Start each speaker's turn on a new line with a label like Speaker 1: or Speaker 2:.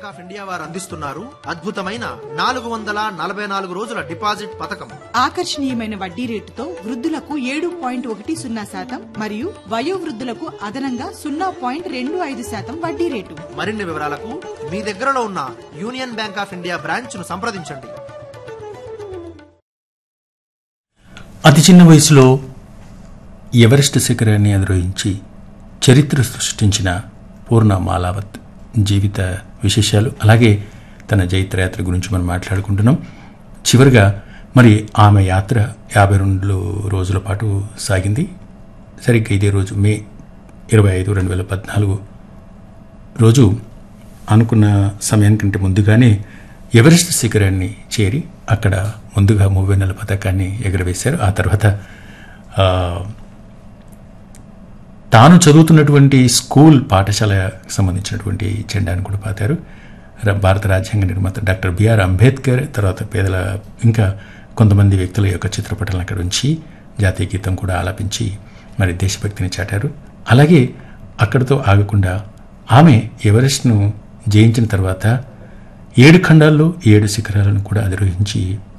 Speaker 1: of India వారు అందిస్తున్నారు అద్భుతమైన నాలుగు వందల నలభై నాలుగు రోజుల డిపాజిట్ పథకం
Speaker 2: ఆకర్షణీయమైన వడ్డీ రేటుతో వృద్ధులకు ఏడు పాయింట్ ఒకటి సున్నా శాతం మరియు వయోవృద్ధులకు అదనంగా సున్నా పాయింట్ రెండు ఐదు శాతం వడ్డీ రేటు
Speaker 1: మరిన్ని వివరాలకు మీ దగ్గరలో ఉన్న Union Bank of India branch ను సంప్రదించండి
Speaker 3: అతి చిన్న వయసులో ఎవరెస్ట్ శిఖరాన్ని అధిరోహించి చరిత్ర సృష్టించిన పూర్ణ మాలావత్ జీవిత విశేషాలు అలాగే తన జైత్రయాత్ర గురించి మనం మాట్లాడుకుంటున్నాం చివరిగా మరి ఆమె యాత్ర యాభై రెండు రోజుల పాటు సాగింది సరిగ్గా ఇదే రోజు మే ఇరవై ఐదు రెండు వేల పద్నాలుగు రోజు అనుకున్న సమయానికంటే ముందుగానే ఎవరెస్ట్ శిఖరాన్ని చేరి అక్కడ ముందుగా మూవెన్నెల పథకాన్ని ఎగురవేశారు ఆ తర్వాత ఆ, తాను చదువుతున్నటువంటి స్కూల్ పాఠశాలకు సంబంధించినటువంటి జెండాను కూడా పాతారు ర- భారత రాజ్యాంగ నిర్మాత డాక్టర్ బిఆర్ అంబేద్కర్ తర్వాత పేదల ఇంకా కొంతమంది వ్యక్తుల యొక్క చిత్రపటాలను అక్కడ ఉంచి జాతీయ గీతం కూడా ఆలపించి మరి దేశభక్తిని చాటారు అలాగే అక్కడితో ఆగకుండా ఆమె ఎవరెస్ట్ను జయించిన తర్వాత ఏడు ఖండాల్లో ఏడు శిఖరాలను కూడా అధిరోహించి